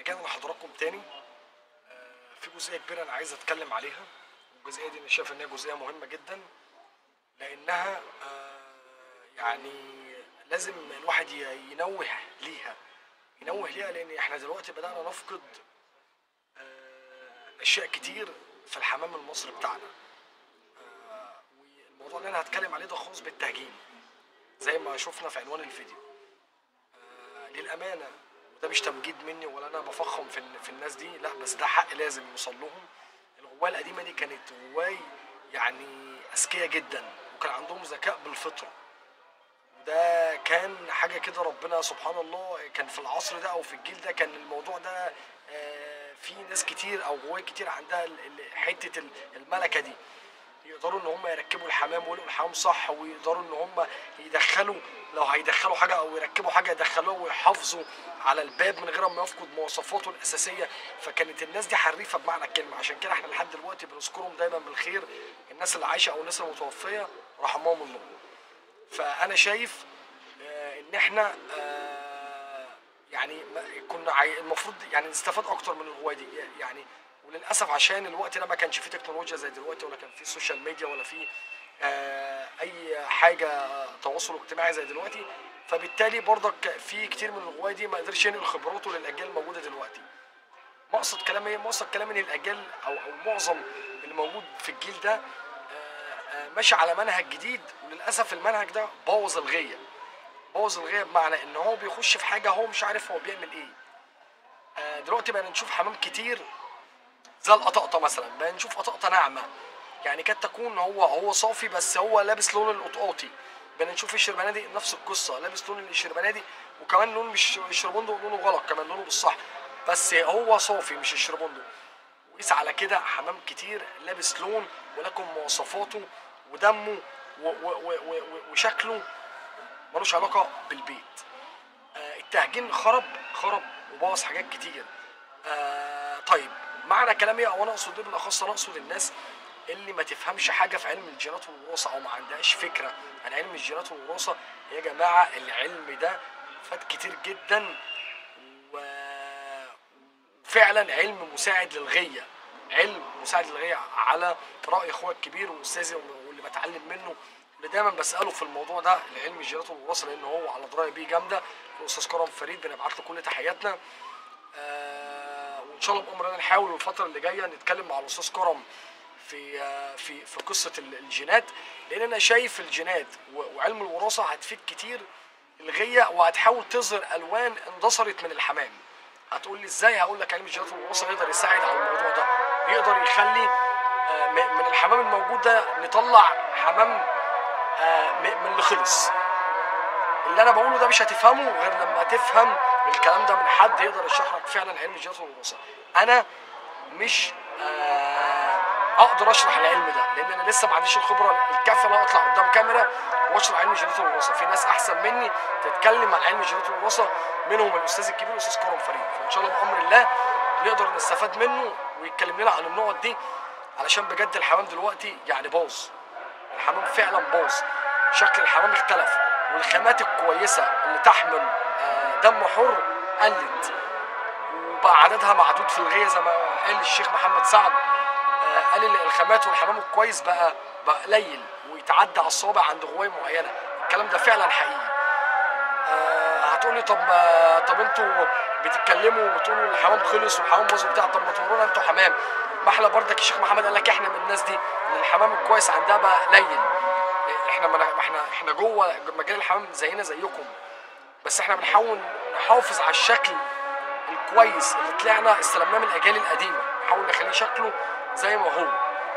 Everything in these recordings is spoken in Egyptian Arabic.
رجعنا لحضراتكم تاني آه، في جزئيه كبيره انا عايز اتكلم عليها الجزئيه دي انا شايف ان هي جزئيه مهمه جدا لانها آه، يعني لازم الواحد ي- ينوه ليها ينوه ليها لان احنا دلوقتي بدانا نفقد آه، اشياء كتير في الحمام المصري بتاعنا آه، والموضوع اللي انا هتكلم عليه ده خاص بالتهجين زي ما شفنا في عنوان الفيديو آه، للامانه وده مش تمجيد مني ولا انا بفخم في في الناس دي لا بس ده حق لازم يوصل لهم الغوايه القديمه دي كانت غواي يعني اذكياء جدا وكان عندهم ذكاء بالفطره وده كان حاجه كده ربنا سبحان الله كان في العصر ده او في الجيل ده كان الموضوع ده آه، في ناس كتير او غواي كتير عندها ال- ال- حته ال- الملكه دي يقدروا ان هم يركبوا الحمام ويلقوا الحمام صح ويقدروا ان هم يدخلوا لو هيدخلوا حاجه او يركبوا حاجه يدخلوها ويحافظوا على الباب من غير ما يفقد مواصفاته الاساسيه فكانت الناس دي حريفه بمعنى الكلمه عشان كده احنا لحد دلوقتي بنذكرهم دايما بالخير الناس اللي عايشه او الناس المتوفيه رحمهم الله فانا شايف آه، ان احنا آه، يعني ما- كنا عاي- المفروض يعني نستفاد اكتر من الغوايه دي يعني وللاسف عشان الوقت ده ما كانش فيه تكنولوجيا زي دلوقتي ولا كان فيه سوشيال ميديا ولا فيه آه، اي حاجه تواصل اجتماعي زي دلوقتي فبالتالي برضك في كتير من الغوايه دي ما قدرش ينقل خبراته للاجيال الموجوده دلوقتي مقصد كلامي ايه؟ مقصد كلامي ان الاجيال او او معظم اللي موجود في الجيل ده آه، آه، ماشي على منهج جديد وللاسف المنهج ده بوظ الغيه بوظ الغيه بمعنى ان هو بيخش في حاجه هو مش عارف هو بيعمل ايه آه، دلوقتي بقينا نشوف حمام كتير زي القطقطه مثلا بقينا نشوف قطقطه ناعمه يعني قد تكون هو هو صافي بس هو لابس لون القطقاطي بقينا نشوف الشربنادي نفس القصه لابس لون الشربنادي وكمان لون مش الشربندق لونه غلط كمان لونه بالصح بس هو صافي مش الشربندق وقيس على كده حمام كتير لابس لون ولكن مواصفاته ودمه و و و و و وشكله ملوش علاقه بالبيت آه التهجين خرب خرب وبوظ حاجات كتير آه طيب معنى كلامي او انا اقصد ايه بالاخص انا اقصد الناس اللي ما تفهمش حاجه في علم الجينات والوراثه او ما عندهاش فكره عن علم الجينات والوراثه يا جماعه العلم ده فات كتير جدا وفعلا علم مساعد للغيه علم مساعد للغيه على راي اخويا الكبير واستاذي واللي بتعلم منه اللي دايما بساله في الموضوع ده العلم الجينات والوراثه لان هو على درايه بيه جامده الاستاذ كرم فريد بنبعت له كل تحياتنا آه وان شاء الله بامر الله نحاول الفتره اللي جايه نتكلم مع الاستاذ كرم في آه في في قصه ال- الجينات لان انا شايف الجينات و- وعلم الوراثه هتفيد كتير الغيه وهتحاول تظهر الوان اندثرت من الحمام هتقول لي ازاي هقول لك علم الجينات والوراثه يقدر يساعد على الموضوع ده يقدر يخلي آه، م- من الحمام الموجود ده نطلع حمام آه، م- من اللي خلص اللي انا بقوله ده مش هتفهمه غير لما تفهم الكلام ده من حد يقدر يشرح لك فعلا علم الجينات والوراثه انا مش آه، اقدر اشرح العلم ده لان انا لسه ما عنديش الخبره الكافيه ان انا اطلع قدام كاميرا واشرح علم الجينات والوراثه في ناس احسن مني تتكلم عن علم الجينات والوراثه منهم الاستاذ الكبير الاستاذ كرم فريد فان شاء الله بامر الله نقدر نستفاد منه ويتكلم لنا عن النقط دي علشان بجد الحمام دلوقتي يعني باظ الحمام فعلا باظ شكل الحمام اختلف والخامات الكويسه اللي تحمل آه، دم حر قلت وبقى عددها معدود في الغيه زي ما قال الشيخ محمد سعد آه، قال ال- الخامات والحمام الكويس بقى بقى قليل ويتعدى على الصوابع عند غوايه معينه الكلام ده فعلا حقيقي آه، هتقولي طب ما طب انتوا بتتكلموا وبتقولوا الحمام خلص والحمام باظ وبتاع طب ما تورونا انتوا حمام ما احنا برضك الشيخ محمد قال لك احنا من الناس دي اللي الحمام الكويس عندها بقى قليل احنا ما ما احنا احنا جوه مجال الحمام زينا زيكم بس احنا بنحاول نحافظ على الشكل الكويس اللي طلعنا استلمناه من الاجيال القديمه نحاول نخليه شكله زي ما هو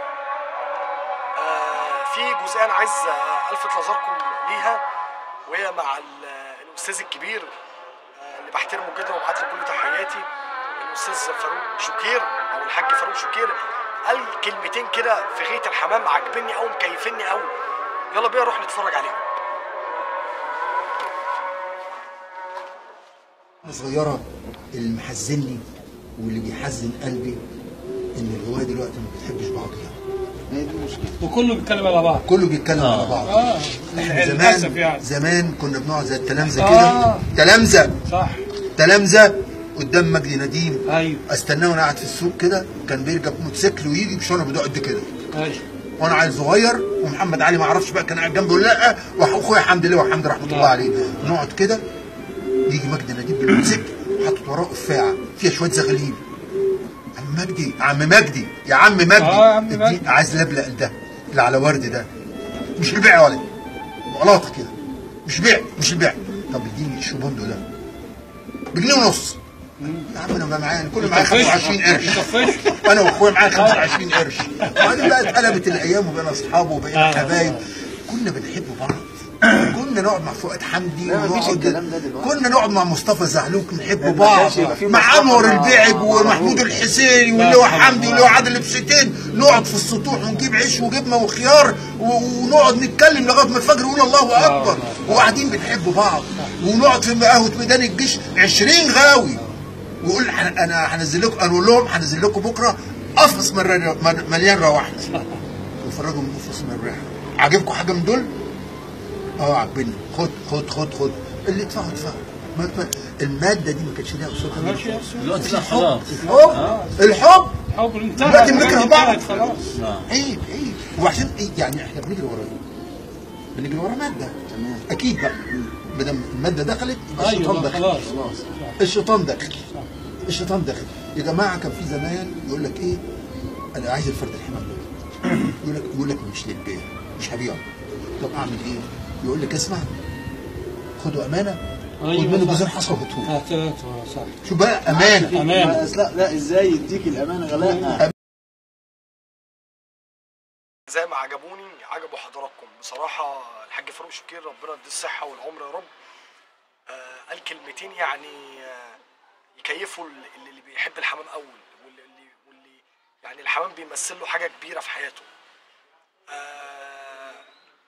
آه في جزئيه انا عايز آه، الفت نظركم ليها وهي مع ال- الاستاذ الكبير آه، اللي بحترمه جدا وببعت له كل تحياتي الاستاذ فاروق شوكير او الحاج فاروق شوكير قال كلمتين كده في غايه الحمام عاجبني قوي مكيفني قوي يلا بينا نروح نتفرج عليهم صغيرة اللي محزنني واللي بيحزن قلبي ان الهواة دلوقتي ما بتحبش بعضها هي دي المشكلة وكله بيتكلم على بعض كله بيتكلم على بعض اه احنا للاسف زمان يعني زمان كنا بنقعد زي التلامذة آه. كده تلامذة صح تلامذة قدام مجدي نديم ايوه استناه وانا قاعد في السوق كده كان بيركب موتوسيكل ويجي بشنب قد كده ايوه وانا عيل صغير ومحمد علي ما اعرفش بقى كان قاعد جنبي ولا لا واخويا حمد لله وحمد رحمه الله عليه نقعد كده يجي مجدي نديم بالموتوسيكل حاطط وراه قفاعه فيها شويه زغاليل عم مجدي عم مجدي يا عم مجدي آه، يا عم ادي- مجدي. عايز لبلق ده اللي على ورد ده مش البيع ولا غلطه كده مش بيع مش البيع طب اديني الشوبوندو ده بجنيه ونص يا عم انا معايا أنا كل معايا 25 قرش يطفش انا واخويا معايا 25 قرش وبعدين بقى اتقلبت الايام وبقينا اصحاب وبقينا آه. حبايب كنا بنحب بعض كنا نقعد مع فؤاد حمدي لا، مفيش ونقعد الكلام ده دلوقتي. كنا نقعد مع مصطفى زعلوك نحب ما بعض كانش يبقى في مع مصطفى انور مع- البعج مع ومحمود محمود. الحسيني لا، واللي هو طبعا. حمدي واللي هو عادل بسيتين نقعد في السطوح ونجيب عيش وجبنه وخيار و- ونقعد نتكلم لغايه ما الفجر يقول الله اكبر وقاعدين بنحب بعض ونقعد في قهوه ميدان الجيش 20 غاوي ويقول ح- انا هنزل لكم انا اقول لهم هنزل لكم بكره قفص مر- مر- مليان رواحل وفرجوا من قفص من الريحه عاجبكم حاجه من دول؟ اه عاجبني خد خد خد خد اللي ادفعوا ادفعوا ما- ما- الماده دي ما كانتش ليها قصتها ماشي يا سيدي. دلوقتي لا خلاص الحب الحب حب انتهى دلوقتي بنكره بعض. انتهت خلاص عيب عيب وعشان ايه يعني احنا بنجري ورا ايه؟ بنجري ورا ماده تمام اكيد بقى ما دام الماده دخلت يبقى الشيطان ايوه دخل خلاص خلاص الشيطان داخل الشيطان داخل يا جماعه كان في زمان يقول لك ايه انا عايز الفرد الحمام ده يقول لك يقول لك مش للبيع مش هبيعه طب اعمل ايه؟ يقول لك اسمع خدوا امانه أيوة خد منه صح. جزء حصى وهاتوه هات- هات- صح شوف بقى امانه أمانة. بس لا لا ازاي يديك الامانه غلاء زي ما عجبوني عجبوا حضراتكم بصراحة الحاج فاروق شكير ربنا يديه الصحة والعمر يا رب آه قال كلمتين يعني آه يكيفوا اللي, اللي بيحب الحمام أول واللي, واللي, واللي يعني الحمام بيمثل له حاجة كبيرة في حياته آه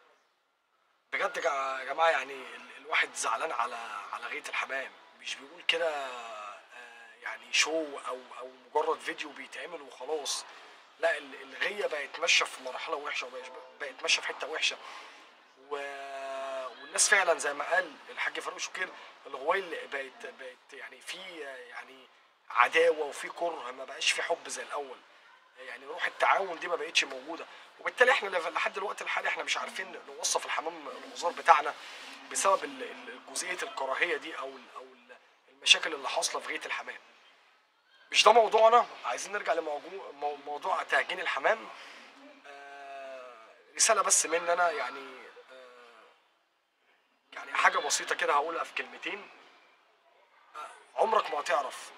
بجد يا جماعة يعني ال- الواحد زعلان على على غاية الحمام مش بيقول كده آه يعني شو أو أو مجرد فيديو بيتعمل وخلاص لا ال- الغيه بقت ماشيه في مرحله وحشه وبقت بقت ماشيه في حته وحشه و... والناس فعلا زي ما قال الحاج فاروق شكير الغويل بقت بقت يعني في يعني عداوه وفي كره ما بقاش في حب زي الاول يعني روح التعاون دي ما بقتش موجوده وبالتالي احنا لف- لحد الوقت الحالي احنا مش عارفين نوصف الحمام المزار بتاعنا بسبب ال- ال- جزئيه الكراهيه دي او ال- او ال- المشاكل اللي حاصله في غايه الحمام مش ده موضوعنا عايزين نرجع لموضوع مو- موضوع تهجين الحمام آه، رساله بس مني انا يعني آه، يعني حاجه بسيطه كده هقولها في كلمتين آه، عمرك ما هتعرف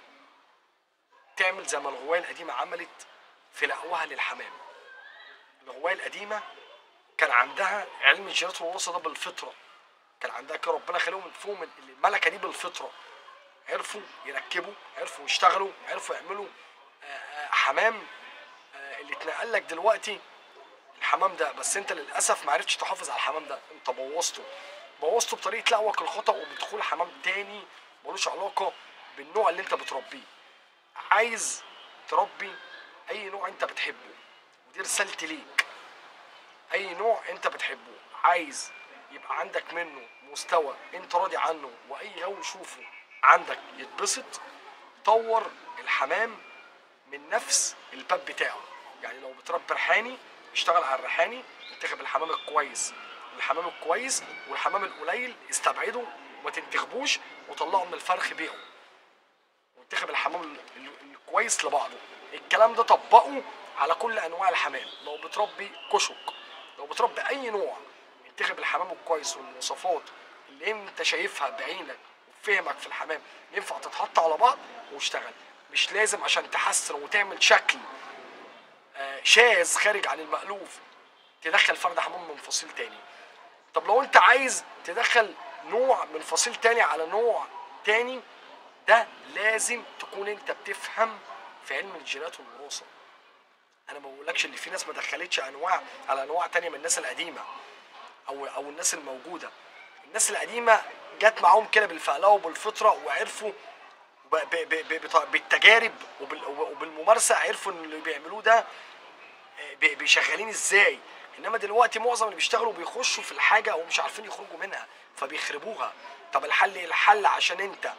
تعمل زي ما الغوايه القديمه عملت في لقوها للحمام الغوايه القديمه كان عندها علم الجينات والوراثه ده بالفطره كان عندها كده ربنا خليهم فيهم الملكه دي بالفطره عرفوا يركبوا عرفوا يشتغلوا عرفوا يعملوا آه، آه، حمام آه، اللي اتنقل لك دلوقتي الحمام ده بس انت للاسف ما عرفتش تحافظ على الحمام ده انت بوظته بوظته بطريقه لقوك الخطا وبدخول حمام تاني ملوش علاقه بالنوع اللي انت بتربيه عايز تربي اي نوع انت بتحبه ودي رسالتي ليك اي نوع انت بتحبه عايز يبقى عندك منه مستوى انت راضي عنه واي غو يشوفه عندك يتبسط طور الحمام من نفس الباب بتاعه يعني لو بتربي ريحاني اشتغل على الريحاني انتخب الحمام الكويس الحمام الكويس والحمام القليل استبعده وما تنتخبوش وطلعه من الفرخ بيعه وانتخب الحمام ال- ال- الكويس لبعضه الكلام ده طبقه على كل انواع الحمام لو بتربي كشك لو بتربي اي نوع انتخب الحمام الكويس والمواصفات اللي انت شايفها بعينك وفهمك في الحمام ينفع تتحط على بعض واشتغل مش لازم عشان تحسن وتعمل شكل آه، شاذ خارج عن المألوف تدخل فرد حمام من فصيل تاني طب لو انت عايز تدخل نوع من فصيل تاني على نوع تاني ده لازم تكون انت بتفهم في علم الجينات والوراثه انا ما بقولكش ان في ناس ما دخلتش انواع على انواع تانية من الناس القديمه او او الناس الموجوده الناس القديمه جت معاهم كده بالفعلاء وبالفطره وعرفوا ب- ب- ب- ب- بط- بالتجارب وبال- وبالممارسه عرفوا ان اللي بيعملوه ده ب- بيشغلين ازاي انما دلوقتي معظم اللي بيشتغلوا بيخشوا في الحاجه ومش عارفين يخرجوا منها فبيخربوها طب الحل ايه الحل عشان انت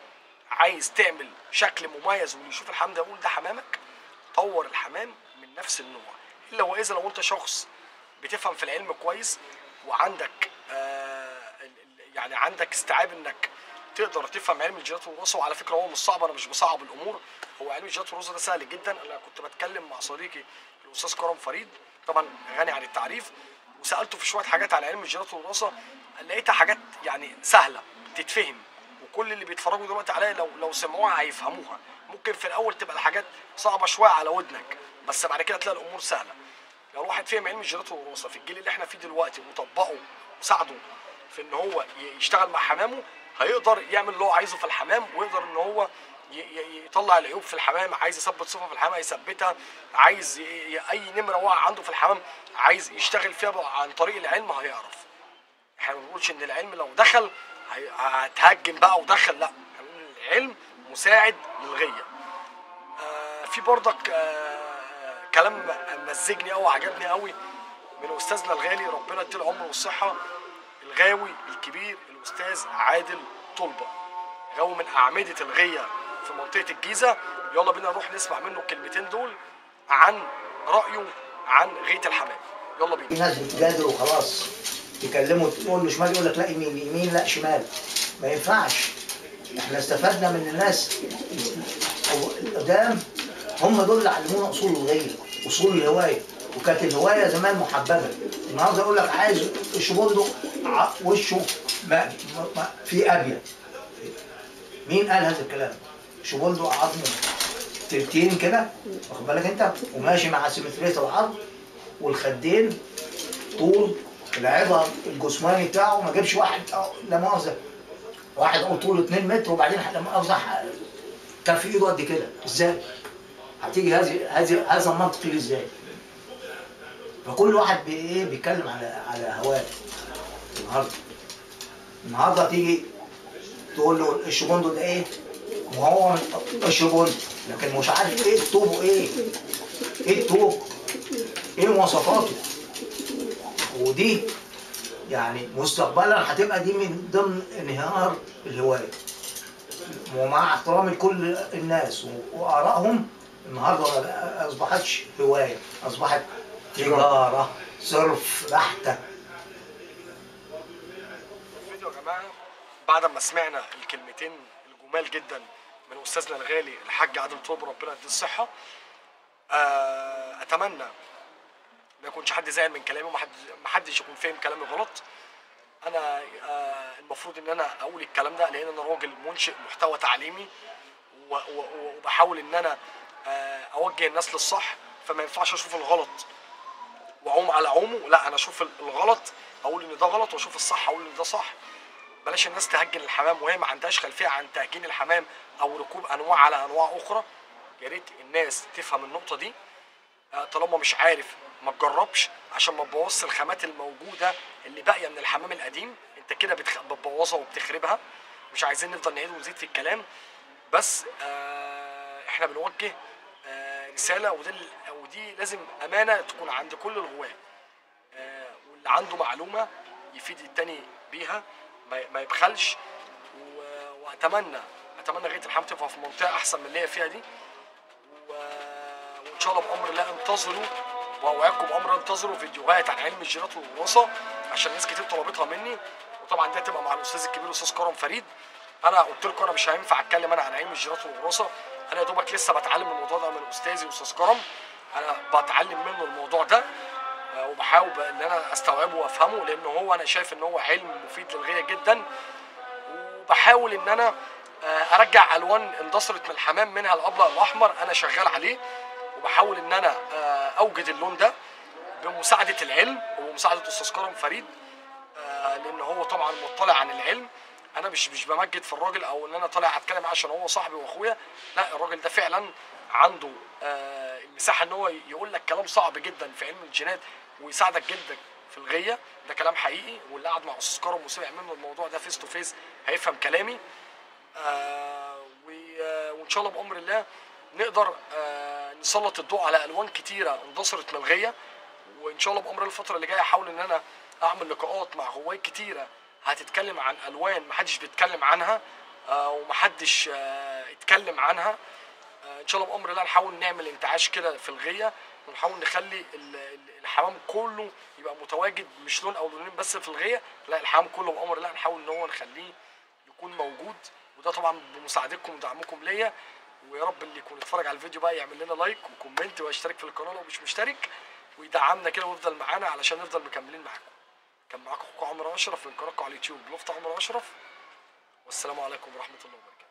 عايز تعمل شكل مميز واللي يشوف الحمام ده يقول ده حمامك طور الحمام من نفس النوع الا واذا لو انت شخص بتفهم في العلم كويس وعندك آه ال- ال- يعني عندك استيعاب انك تقدر تفهم علم الجينات والوراثه وعلى فكره هو مش صعب انا مش بصعب الامور هو علم الجينات والوراثه ده سهل جدا انا كنت بتكلم مع صديقي الاستاذ كرم فريد طبعا غني عن التعريف وسالته في شويه حاجات على علم الجينات والوراثه لقيتها حاجات يعني سهله تتفهم وكل اللي بيتفرجوا دلوقتي عليا لو لو سمعوها هيفهموها ممكن في الاول تبقى الحاجات صعبه شويه على ودنك بس بعد كده تلاقي الامور سهله لو الواحد فهم علم الجينات والوراثه في الجيل اللي احنا فيه دلوقتي وطبقه وساعده في ان هو ي- يشتغل مع حمامه هيقدر يعمل اللي هو عايزه في الحمام ويقدر ان هو ي- ي- يطلع العيوب في الحمام عايز يثبت صفه في الحمام يثبتها عايز ي- ي- اي نمره واقعه عنده في الحمام عايز يشتغل فيها بقى عن طريق العلم هيعرف احنا ما بنقولش ان العلم لو دخل هي- هتهجم بقى ودخل لا احنا بنقول إن العلم مساعد للغيه آه، في برضك آه، كلام مزجني قوي عجبني قوي من استاذنا الغالي ربنا يديله العمر والصحه الغاوي الكبير الاستاذ عادل طلبه غاوي من اعمده الغيه في منطقه الجيزه يلا بينا نروح نسمع منه الكلمتين دول عن رايه عن غيه الحمام يلا بينا في ناس بتجادل وخلاص تكلمه تقول له شمال يقول لك لا يمين يمين لا شمال ما ينفعش احنا استفدنا من الناس القدام هم دول اللي علمونا اصول الغيه اصول الهوايه وكانت الهوايه زمان محببه النهارده يقول لك عايز الشبندق ع- وشه ما ما في ابيض مين قال هذا الكلام؟ شبندق عظمه تلتين كده واخد بالك انت وماشي مع سيمتريه العرض والخدين طول العظم الجسماني بتاعه ما جابش واحد أو- لا مؤاخذه واحد اقول طوله 2 متر وبعدين لا مؤاخذه ح- كف ايده قد كده ازاي؟ هتيجي هذه هذه هذا المنطق يجي ازاي؟ فكل واحد بي- ايه بيتكلم على على هواه النهارده النهارده تيجي تقول له الشبندق ده ايه؟ ما هو الشبندق لكن مش عارف ايه طوبه ايه؟ ايه الطوب؟ ايه مواصفاته؟ ودي يعني مستقبلا هتبقى دي من ضمن انهيار الهوايه ومع احترامي لكل الناس و- وارائهم النهارده ما اصبحتش هوايه اصبحت تجاره صرف بحته الفيديو يا جماعه بعد ما سمعنا الكلمتين الجمال جدا من استاذنا الغالي الحاج عادل طوب ربنا يديه الصحه آه، اتمنى ما يكونش حد زعل من كلامي وما حدش يكون فاهم كلامي غلط انا آه، المفروض ان انا اقول الكلام ده لان انا راجل منشئ محتوى تعليمي و- و- وبحاول ان انا آه، اوجه الناس للصح فما ينفعش اشوف الغلط واعوم على عومه لا انا اشوف الغلط اقول ان ده غلط واشوف الصح اقول ان ده صح بلاش الناس تهجن الحمام وهي ما عندهاش خلفيه عن تهجين الحمام او ركوب انواع على انواع اخرى يا ريت الناس تفهم النقطه دي آه، طالما مش عارف ما تجربش عشان ما تبوظش الخامات الموجوده اللي باقيه من الحمام القديم انت كده بتخ- بتبوظها وبتخربها مش عايزين نفضل نعيد ونزيد في الكلام بس آه احنا بنوجه آه رساله ودي ال- ودي لازم امانه تكون عند كل الغواه آه واللي عنده معلومه يفيد التاني بيها ما ما يبخلش و- واتمنى اتمنى غايه الحمام تبقى في منطقه احسن من اللي هي فيها دي و... وان شاء الله بامر الله انتظروا واوعدكم بامر الله انتظروا فيديوهات عن علم الجينات والوراثه عشان ناس كتير طلبتها مني وطبعا دي هتبقى مع الاستاذ الكبير الاستاذ كرم فريد انا قلت لكم انا مش هينفع اتكلم انا عن علم الجينات والوراثه انا يا دوبك لسه بتعلم الموضوع ده من استاذي استاذ كرم انا بتعلم منه الموضوع ده آه، وبحاول بقى ان انا استوعبه وافهمه لان هو انا شايف ان هو علم مفيد للغايه جدا وبحاول ان انا آه، ارجع الوان اندثرت من الحمام منها الابيض الاحمر انا شغال عليه وبحاول ان انا آه، اوجد اللون ده بمساعده العلم وبمساعده استاذ كرم فريد آه، لان هو طبعا مطلع عن العلم انا مش مش بمجد في الراجل او ان انا طالع اتكلم عشان هو صاحبي واخويا لا الراجل ده فعلا عنده آه، المساحه ان هو يقول لك كلام صعب جدا في علم الجينات ويساعدك جدا في الغيه ده كلام حقيقي واللي قعد مع استاذ كرم وسمع منه الموضوع ده فيس تو فيس هيفهم كلامي آه، و- آه، وان شاء الله بامر الله نقدر آه، نسلط الضوء على الوان كتيره اندثرت من الغيه وان شاء الله بامر الله الفتره اللي جايه احاول ان انا اعمل لقاءات مع غوايه كتيره هتتكلم عن الوان محدش بيتكلم عنها آه، ومحدش آه، اتكلم عنها آه، ان شاء الله بامر الله نحاول نعمل انتعاش كده في الغيه ونحاول نخلي ال- ال- الحمام كله يبقى متواجد مش لون او لونين بس في الغيه لا الحمام كله بامر الله نحاول ان هو نخليه يكون موجود وده طبعا بمساعدتكم ودعمكم ليا ويا رب اللي يكون اتفرج على الفيديو بقى يعمل لنا لايك وكومنت ويشترك في القناه لو مش مشترك ويدعمنا كده ويفضل معانا علشان نفضل مكملين معاكم كان معاكم اخوكم عمرو اشرف من قناتكم على اليوتيوب لفت عمرو اشرف والسلام عليكم ورحمه الله وبركاته